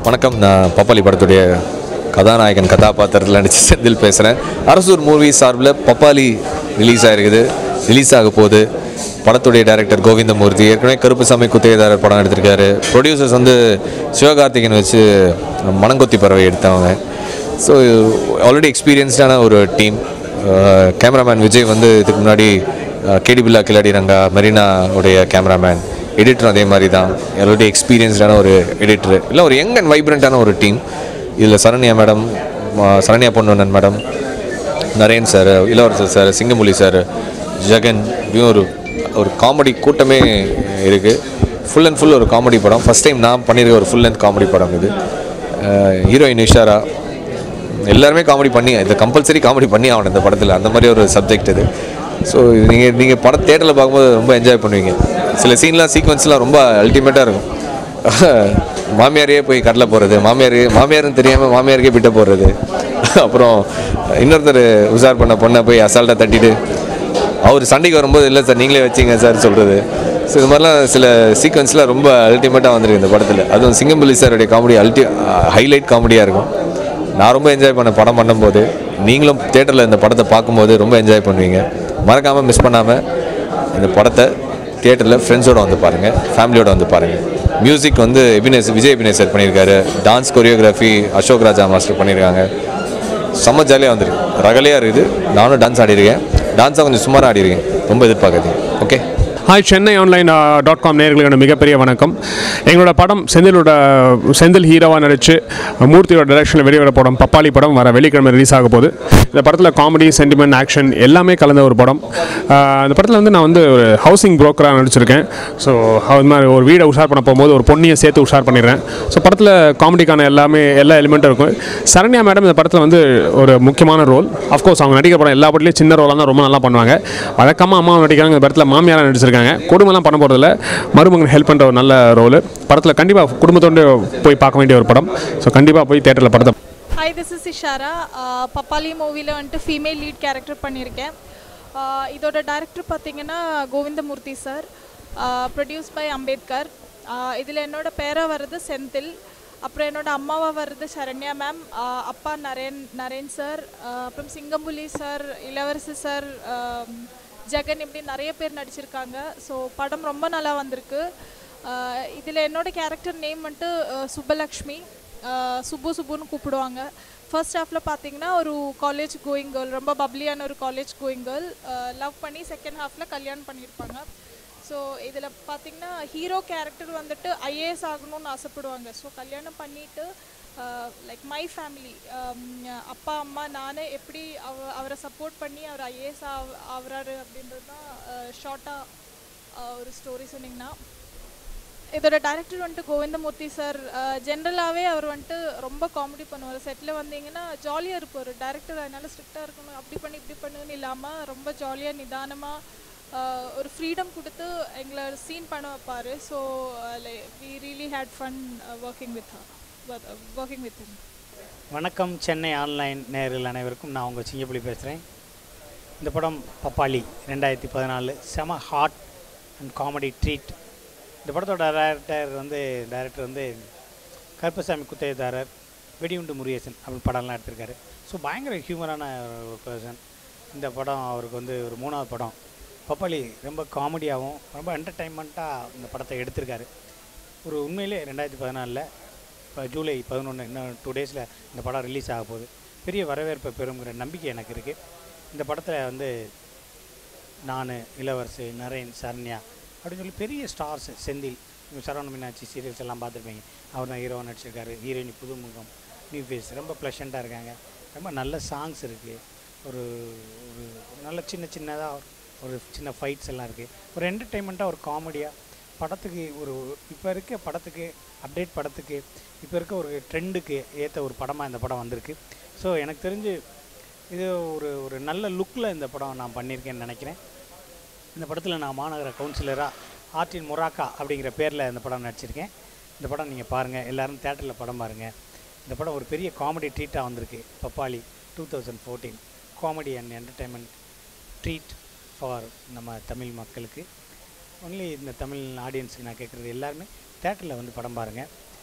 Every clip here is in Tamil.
வணக்கம் நான் பப்பாளி படத்துடைய கதாநாயகன் கதாபாத்திரத்தில் நடிச்சு செந்தில் பேசுகிறேன் அரசூர் மூவி சார்பில் பப்பாளி ரிலீஸ் ஆகிருக்குது ரிலீஸ் ஆக போகுது படத்துடைய டைரக்டர் கோவிந்தமூர்த்தி ஏற்கனவே கருப்புசாமி குத்தகைதாரர் படம் எடுத்திருக்காரு ப்ரொடியூசர்ஸ் வந்து சிவகார்த்திகேயன் வச்சு மணங்கொத்தி பறவை எடுத்தவங்க ஸோ ஆல்ரெடி எக்ஸ்பீரியன்ஸ்டான ஒரு டீம் கேமராமேன் விஜய் வந்து இதுக்கு முன்னாடி கேடி பில்லா கில்லாடி ரங்கா மெரினா உடைய கேமராமேன் எடிட்டரும் அதே மாதிரி தான் ஆல்ரெடி எக்ஸ்பீரியன்ஸ்டான ஒரு எடிட்டர் இல்லை ஒரு யங் அண்ட் வைப்ரண்ட்டான ஒரு டீம் இதில் Saranya madam Saranya Ponvannan madam Naren sir Ilavarasar sir சிங்கமொழி சார் ஜெகன் இப்படியும் ஒரு ஒரு காமெடி கூட்டமே இருக்குது ஃபுல் அண்ட் ஃபுல் ஒரு காமெடி படம் ஃபஸ்ட் டைம் நான் பண்ணியிருக்க ஒரு ஃபுல் அண்ட் காமெடி படம் இது ஹீரோயின் இஷாரா எல்லாருமே காமெடி பண்ணி இந்த கம்பல்சரி காமெடி பண்ணி ஆகணும் இந்த படத்தில் அந்த மாதிரி ஒரு சப்ஜெக்ட் இது ஸோ நீங்கள் நீங்கள் படம் தேட்டரில் பார்க்கும்போது ரொம்ப என்ஜாய் பண்ணுவீங்க சில சீன்லாம் சீக்வன்ஸ்லாம் ரொம்ப அல்டிமேட்டாக இருக்கும் மாமியாரையே போய் கடலை போடுறது மாமியார் மாமியார்னு தெரியாமல் மாமியாருக்கே பிட்ட போடுறது அப்புறம் இன்னொருத்தர் உஷார் பண்ண பொண்ணை போய் அசால்ட்டாக தட்டிட்டு அவர் சண்டைக்கு வரும்போது இல்லை சார் நீங்களே வச்சிங்க சார் சொல்கிறது ஸோ இது மாதிரிலாம் சில சீக்வன்ஸ்லாம் ரொம்ப அல்டிமேட்டாக வந்திருக்கு இந்த படத்தில் அதுவும் சிங்கம்புலி சாருடைய காமெடி அல்டி ஹைலைட் காமெடியாக இருக்கும் நான் ரொம்ப என்ஜாய் பண்ண படம் பண்ணும்போது நீங்களும் தேட்டரில் இந்த படத்தை பார்க்கும்போது ரொம்ப என்ஜாய் பண்ணுவீங்க மறக்காமல் மிஸ் பண்ணாமல் இந்த படத்தை தியேட்டரில் ஃப்ரெண்ட்ஸோடு வந்து பாருங்கள் ஃபேமிலியோட வந்து பாருங்கள் மியூசிக் வந்து எபினேஸ் விஜய் எபினேஸ் சார் பண்ணியிருக்காரு dance choreography Ashok Raja master பண்ணியிருக்காங்க செம்ம ஜாலியாக வந்துருக்கு ரகலையாக இருக்குது நானும் டான்ஸ் ஆடிருக்கேன் டான்ஸாக கொஞ்சம் சுமாராக ஆடிருக்கேன் ரொம்ப எதிர்பார்க்காதீங்க okay hi Chennai online dot com நேர்களுக்கான மிகப்பெரிய வணக்கம் எங்களோட படம் செந்திலோட செந்தில் ஹீரோவாக நடித்து மூர்த்தியோட டைரக்ஷனில் வெளிவர படம் பப்பாளி படம் வர வெள்ளிக்கிழமை ரிலீஸ் ஆக போகுது இந்த படத்தில் காமெடி சென்டிமெண்ட் ஆக்ஷன் எல்லாமே கலந்த ஒரு படம் ஆஹ் இந்த படத்தில் வந்து நான் வந்து ஒரு ஹவுசிங் புரோக்கராக நடிச்சிருக்கேன் ஸோ அது மாதிரி ஒரு வீடை உஷார் பண்ண போகும்போது ஒரு பொண்ணியை சேர்த்து உஷார் பண்ணிடுறேன் ஸோ படத்தில் காமெடிக்கான எல்லாமே எல்லா எலிமெண்ட்டும் இருக்கும் சரண்யா மேடம் இந்த படத்தில் வந்து ஒரு முக்கியமான ரோல் அஃப்கோர்ஸ் அவங்க நடிக்கிற படம் எல்லா படத்துலையும் சின்ன ரோலாக தான் ரொம்ப நல்லா பண்ணுவாங்க வழக்கமாக அம்மா நடிக்கிறாங்க இந்த படத்தில் மாமியாராக நடிச்சிருக்காங்க குடும்பம்லாம் பண்ண போகிறதில்ல மருமகன் ஹெல்ப் பண்ணுற ஒரு நல்ல ரோல் படத்தில் கண்டிப்பாக குடும்பத்தோடு போய் பார்க்க வேண்டிய ஒரு படம் ஸோ கண்டிப்பாக போய் தேட்டரில் படத்தை hi this is Ishara ah Pappali மூவியில் வந்துட்டு ஃபீமேல் லீட் கேரக்டர் பண்ணியிருக்கேன் ஆஹ் இதோட டைரக்டர் பார்த்தீங்கன்னா Govindamoorthy sir produce by Ambedkar இதில் என்னோட பேராக வர்றது செந்தில் அப்புறம் என்னோட அம்மாவாக வர்றது சரண்யா மேம் அப்பா நரேன் நரேன் சார் அப்புறம் சிங்கம்புலி சார் இளவரசி சார் ஜெகன் இப்படி நிறைய பேர் நடிச்சிருக்காங்க ஸோ படம் ரொம்ப நல்லா வந்திருக்கு இதில் என்னோட கேரக்டர் நேம் வந்துட்டு ஆஹ் சுப்பலக்ஷ்மி ஆஹ் சுப்பு சுப்புன்னு கூப்பிடுவாங்க ஃபர்ஸ்ட் ஹாஃபில் பார்த்தீங்கன்னா ஒரு காலேஜ் கோயிங் கேர்ள் ரொம்ப பப்ளியான ஒரு காலேஜ் கோயிங் கேர்ள் லவ் பண்ணி செகண்ட் ஹாஃபில் கல்யாணம் பண்ணியிருப்பாங்க ஸோ இதில் பார்த்தீங்கன்னா ஹீரோ கேரக்டர் வந்துட்டு ஐஏஎஸ் ஆகணும்னு ஆசைப்படுவாங்க ஸோ கல்யாணம் பண்ணிட்டு லைக் மை ஃபேமிலி அப்பா அம்மா நான் எப்படி அவ அவரை சப்போர்ட் பண்ணி அவர் ஐஏஎஸ் ஆவ் ஆகுறாரு அப்படின்றது தான் ஷார்ட்டாக ஒரு ஸ்டோரி சொன்னீங்கன்னா இதோட டைரக்டர் வந்துட்டு கோவிந்தமூர்த்தி சார் ஜென்ரலாகவே அவர் வந்துட்டு ரொம்ப காமெடி பண்ணுவார் செட்டில் வந்தீங்கன்னா ஜாலியாக இருப்பார் டேரக்டர் அதனால ஸ்ட்ரிக்டாக இருக்கணும் அப்படி பண்ணி இப்படி பண்ணுன்னு இல்லாமல் ரொம்ப ஜாலியாக நிதானமாக ஒரு ஃப்ரீடம் கொடுத்து எங்களை சீன் பண்ண வைப்பார் so we really had fun working with working with him வணக்கம் சென்னை ஆன்லைன் நேயர்கள் அனைவருக்கும் நான் உங்கள் சிங்கப்புலி பேசுகிறேன் இந்த படம் பப்பாளி ரெண்டாயிரத்தி பதினாலு செம ஹாட் அண்ட் காமெடி ட்ரீட் இந்த படத்தோட டைரக்டர் வந்து டைரக்டர் வந்து கருப்பசாமி குத்தகைதாரர் வெடியுண்டு முருகேசன் அப்படின்னு படம்லாம் எடுத்திருக்காரு ஸோ பயங்கர ஹியூமரான ஒரு பர்சன் இந்த படம் அவருக்கு வந்து ஒரு மூணாவது படம் பப்பாளி ரொம்ப காமெடியாகவும் ரொம்ப என்டர்டைன்மெண்ட்டாக இந்த படத்தை எடுத்திருக்காரு ஒரு உண்மையிலே ரெண்டாயிரத்தி பதினாலில் இப்போ ஜூலை பதினொன்று இன்னும் டூ டேஸில் இந்த படம் ரிலீஸ் ஆக போகுது பெரிய வரவேற்பை பெறுங்கிற நம்பிக்கை எனக்கு இருக்குது இந்த படத்தில் வந்து நான் இளவரசு நரேன் சரண்யா அப்படின்னு சொல்லி பெரிய ஸ்டார்ஸ் செந்தில் இவங்க சரவண மீனாட்சி சீரியல்ஸ் எல்லாம் பார்த்துருப்பீங்க அவர் தான் ஹீரோவாக நடிச்சிருக்காரு ஹீரோயினி புதுமுகம் நியூ ஃபேஸ் ரொம்ப ப்ளஷண்ட்டாக இருக்காங்க ரொம்ப நல்ல சாங்ஸ் இருக்குது ஒரு ஒரு நல்ல சின்ன சின்னதாக ஒரு சின்ன ஃபைட்ஸ் எல்லாம் இருக்குது ஒரு என்டர்டெயின்மெண்ட்டாக ஒரு காமெடியாக படத்துக்கு ஒரு இப்போ இருக்க படத்துக்கு அப்டேட் படத்துக்கு இப்போ இருக்க ஒரு ட்ரெண்டுக்கு ஏற்ற ஒரு படமாக இந்த படம் வந்திருக்கு ஸோ எனக்கு தெரிஞ்சு இது ஒரு ஒரு நல்ல லுக்கில் இந்த படம் நான் பண்ணியிருக்கேன்னு நினைக்கிறேன் இந்த படத்தில் நான் மாநகர கவுன்சிலராக ஆர்டின் மொராக்கா அப்படிங்கிற பேரில் இந்த படம் நடிச்சிருக்கேன் இந்த படம் நீங்கள் பாருங்கள் எல்லோரும் தேட்டரில் படம் பாருங்கள் இந்த படம் ஒரு பெரிய காமெடி ட்ரீட்டாக வந்திருக்கு Pappali two thousand fourteen comedy and entertainment treat for நம்ம தமிழ் மக்களுக்கு ஒன்லி இந்த தமிழ் ஆடியன்ஸுக்கு நான் கேட்குறது எல்லாருமே தேட்டரில் வந்து படம் பாருங்கள்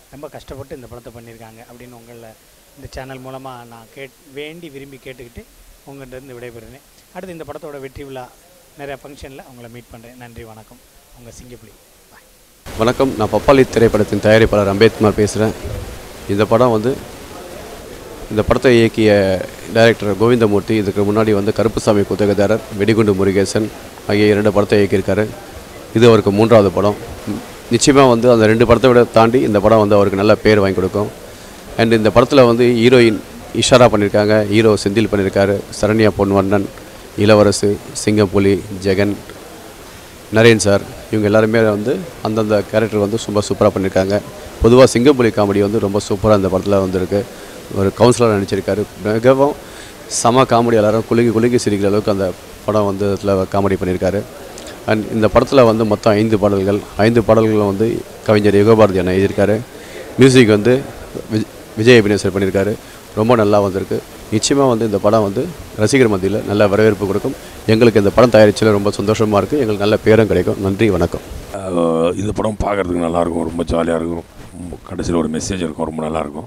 ரொம்ப கஷ்டப்பட்டு இந்த படத்தை பண்ணியிருக்காங்க அப்படின்னு உங்களை இந்த சேனல் மூலமாக நான் கேட் வேண்டி விரும்பி கேட்டுக்கிட்டு உங்கள்கிட்ட இருந்து விடைபெறுறேன் அடுத்து இந்த படத்தோட வெற்றி விழா நிறைய ஃபங்க்ஷனில் உங்களை மீட் பண்ணுறேன் நன்றி வணக்கம் உங்கள் சிங்கப்புலி பாய் வணக்கம் நான் பப்பாளி திரைப்படத்தின் தயாரிப்பாளர் அம்பேத்குமார் பேசுகிறேன் இந்த படம் வந்து இந்த படத்தை இயக்கிய டைரக்டர் கோவிந்தமூர்த்தி இதுக்கு முன்னாடி வந்து கருப்புசாமி குத்தகதாரர் வெடிகுண்டு முருகேசன் ஆகிய இரண்டு படத்தை இயக்கியிருக்காரு இது அவருக்கு மூன்றாவது படம் நிச்சயமாக வந்து அந்த ரெண்டு படத்தை விட தாண்டி இந்த படம் வந்து அவருக்கு நல்ல பேர் வாங்கி கொடுக்கும் அண்ட் இந்த படத்தில் வந்து ஹீரோயின் இஷாரா பண்ணியிருக்காங்க ஹீரோ செந்தில் பண்ணியிருக்காரு சரண்யா பொன்வண்ணன் இளவரசு சிங்கப்புலி ஜெகன் நரேன் சார் இவங்க எல்லாருமே வந்து அந்தந்த கேரக்டர் வந்து ரொம்ப சூப்பராக பண்ணியிருக்காங்க பொதுவாக சிங்கப்புலி காமெடி வந்து ரொம்ப சூப்பராக இந்த படத்தில் வந்திருக்கு ஒரு கவுன்சிலர் நடிச்சிருக்காரு மிகவும் செம காமெடி எல்லாரும் குலுங்கி குலுங்கி சிரிக்கிற அளவுக்கு அந்த படம் வந்து இதில் காமெடி பண்ணியிருக்காரு அண்ட் இந்த படத்தில் வந்து மொத்தம் ஐந்து பாடல்கள் ஐந்து பாடல்களும் வந்து கவிஞர் யுகபாரதி அண்ணா எழுதியிருக்காரு மியூசிக் வந்து விஜ் விஜய் அபிநேசர் பண்ணியிருக்காரு ரொம்ப நல்லா வந்திருக்கு நிச்சயமாக வந்து இந்த படம் வந்து ரசிகர் மத்தியில் நல்ல வரவேற்பு கொடுக்கும் எங்களுக்கு இந்த படம் தயாரிச்சதில் ரொம்ப சந்தோஷமாக இருக்குது எங்களுக்கு நல்ல பேரும் கிடைக்கும் நன்றி வணக்கம் அஹ் இந்த படம் பார்க்குறதுக்கு நல்லாயிருக்கும் ரொம்ப ஜாலியாக இருக்கும் கடைசியில் ஒரு மெசேஜ் இருக்கும் ரொம்ப நல்லாயிருக்கும்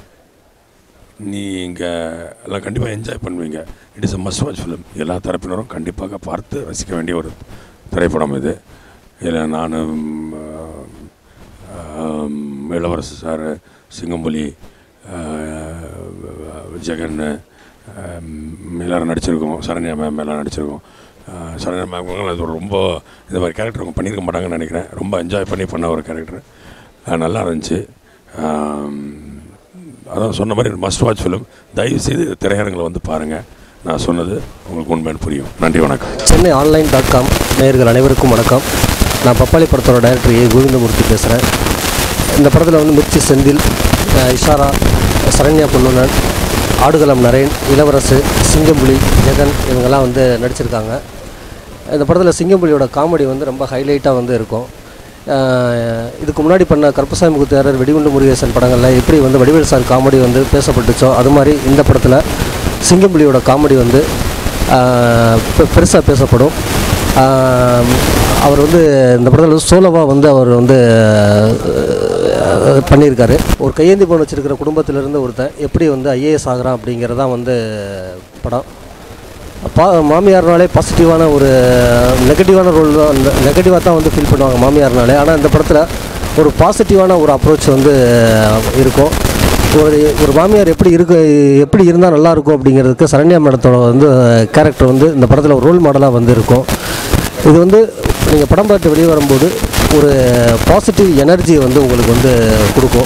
நீங்கள் எல்லாம் கண்டிப்பாக என்ஜாய் பண்ணுவீங்க it is a must watch film எல்லா தரப்பினரும் கண்டிப்பாக பார்த்து ரசிக்க வேண்டிய ஒரு திரைப்படம் இது இதில் நான் இளவரசு சார் சிங்கம்புலி அஹ், ஜெகன் அஹ், எல்லாரும் நடிச்சிருக்கோம் சரண்யா மேம் எல்லாம் நடிச்சிருக்கோம் அஹ், சரண்யா மேம் அது ஒரு ரொம்ப இந்த மாதிரி கேரக்டர் அவங்க பண்ணியிருக்க மாட்டாங்கன்னு நினைக்கிறேன் ரொம்ப என்ஜாய் பண்ணி பண்ண ஒரு கேரக்டர் நல்லா இருந்துச்சு அஹ், அதான் சொன்ன மாதிரி மஸ்ட் வாட்ச் ஃபிலிம் தயவு செய்து திரையரங்களை வந்து பாருங்கள் நான் சொன்னது உங்களுக்கு உண்மைன்னு புரியும் நன்றி வணக்கம் சென்னை ஆன்லைன் டாட் காம் நேயர்கள் அனைவருக்கும் வணக்கம் நான் பப்பாளி படத்தோட டைரக்டர் ஏ கோவிந்தமூர்த்தி பேசுகிறேன் இந்த படத்தில் வந்து மிர்ச்சி செந்தில் அஹ் இஷாரா சரண்யா பொன்னுனன் ஆடுகளம் நரேன் இளவரசு சிங்கம்புலி ஜெகன் இவங்கெல்லாம் வந்து நடிச்சிருக்காங்க இந்த படத்தில் சிங்கம்புலியோட காமெடி வந்து ரொம்ப ஹைலைட்டாக வந்து இருக்கும் அஹ் இதுக்கு முன்னாடி பண்ண கருப்பசாமி குத்தியாரர் வெடிகுண்டு முருகேசன் படங்களில் எப்படி வந்து வடிவேல் சார் காமெடி வந்து பேசப்பட்டுச்சோ அது மாதிரி இந்த படத்தில் சிங்கம்புலியோட காமெடி வந்து பெருசாக பேசப்படும் ஆஹ் அவர் வந்து இந்த படத்தில் சோலோவாக வந்து அவர் வந்து அஹ், பண்ணியிருக்காரு ஒரு கையேந்தி போன் வச்சிருக்கிற குடும்பத்திலிருந்து ஒருத்தன் எப்படி வந்து ஐஏஎஸ் ஆகிறான் அப்படிங்கிறதான் வந்து படம் பா மாமியார்னாலே பாசிட்டிவான ஒரு நெகட்டிவான ரோல் தான் நெகட்டிவாக தான் வந்து ஃபீல் பண்ணுவாங்க மாமியார்னாலே ஆனால் இந்த படத்தில் ஒரு பாசிட்டிவான ஒரு அப்ரோச் வந்து இருக்கும் ஒரு ஒரு மாமியார் எப்படி இருக்கு எப்படி இருந்தால் நல்லா இருக்கும் அப்படிங்கிறதுக்கு சரண்யா மேடத்தோட வந்து கேரக்டர் வந்து இந்த படத்தில் ஒரு ரோல் மாடலாக வந்து இருக்கும் இது வந்து நீங்கள் படம் பார்த்து வெளியே வரும்போது ஒரு பாசிட்டிவ் எனர்ஜி வந்து உங்களுக்கு வந்து கொடுக்கும்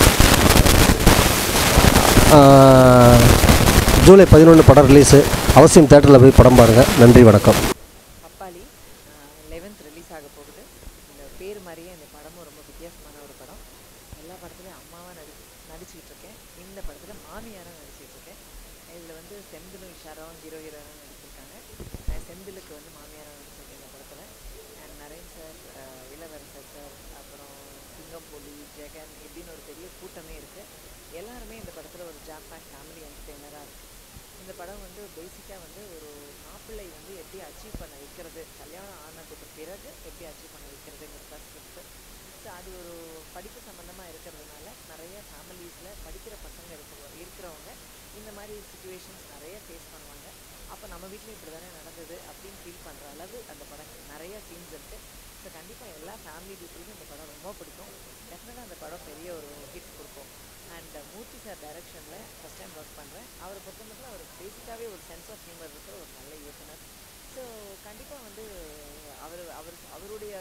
ஆஹ், ஜூலை பதினொன்று படம் ரிலீஸு அவசியம் தேட்டரில் போய் படம் பாருங்கள் நன்றி வணக்கம் பப்பாளி லெவன்த் ரிலீஸ் ஆக போகுது இந்த பேர் மாதிரியே இந்த படமும் ரொம்ப வித்தியாசமான ஒரு படம் எல்லா படத்துலையும் அம்மாவாக நடி நடிச்சிட்டு இருக்கேன் இந்த படத்தில் மாமியாராக நடிச்சிட்டு இருக்கேன் இதில் வந்து செந்திலும் இஷாராவும் ஹீரோ ஹீரோனாக நடிச்சிருக்காங்க நான் செந்திலுக்கு வந்து மாமியாராக நடிச்சிருக்கேன் இந்த படத்தில் and Naren sir Ilavarasar sir அப்புறம் சிங்கம்பொலி ஜெகன் இப்படின்னு ஒரு பெரிய கூட்டமே இருக்குது எல்லாருமே இந்த படத்தில் ஒரு ஜாம் பேக் ஃபேமிலி என்டர்டெய்னராக இருக்குது இந்த படம் வந்து பேசிக்காக வந்து ஒரு மாப்பிள்ளை வந்து எப்படி அச்சீவ் பண்ண வைக்கிறது கல்யாணம் ஆனதுக்கு பிறகு எப்படி அச்சீவ் பண்ண வைக்கிறதுங்கிறது தான் ஸ்கிரிப்ட் ஸோ அது ஒரு படிப்பு சம்மந்தமாக இருக்கிறதுனால நிறைய ஃபேமிலிஸில் படிக்கிற பசங்க இருக்க இருக்கிறவங்க இந்த மாதிரி சுச்சுவேஷன்ஸ் நிறைய ஃபேஸ் பண்ணுவாங்க அப்போ நம்ம வீட்லேயும் இப்படி தானே நடந்தது அப்படின்னு ஃபீல் பண்ணுற அளவு அந்த படம் நிறைய சீன்ஸ் இருக்குது ஸோ கண்டிப்பாக எல்லா ஃபேமிலி பீப்புளுக்கும் இந்த படம் ரொம்ப பிடிக்கும் டெஃபினட்டாக அந்த படம் பெரிய ஒரு ஹிட் கொடுக்கும் அண்ட் மூர்த்தி சார் டைரக்ஷனில் ஃபஸ்ட் டைம் ஒர்க் பண்ணுறேன் அவரை பொறுத்த மட்டும் அவர் பேசிக்காகவே ஒரு சென்ஸ் ஆஃப் ஹியூமர் இருக்கிற ஒரு நல்ல இயக்குனர் ஸோ கண்டிப்பாக வந்து அவர் அவர் அவருடைய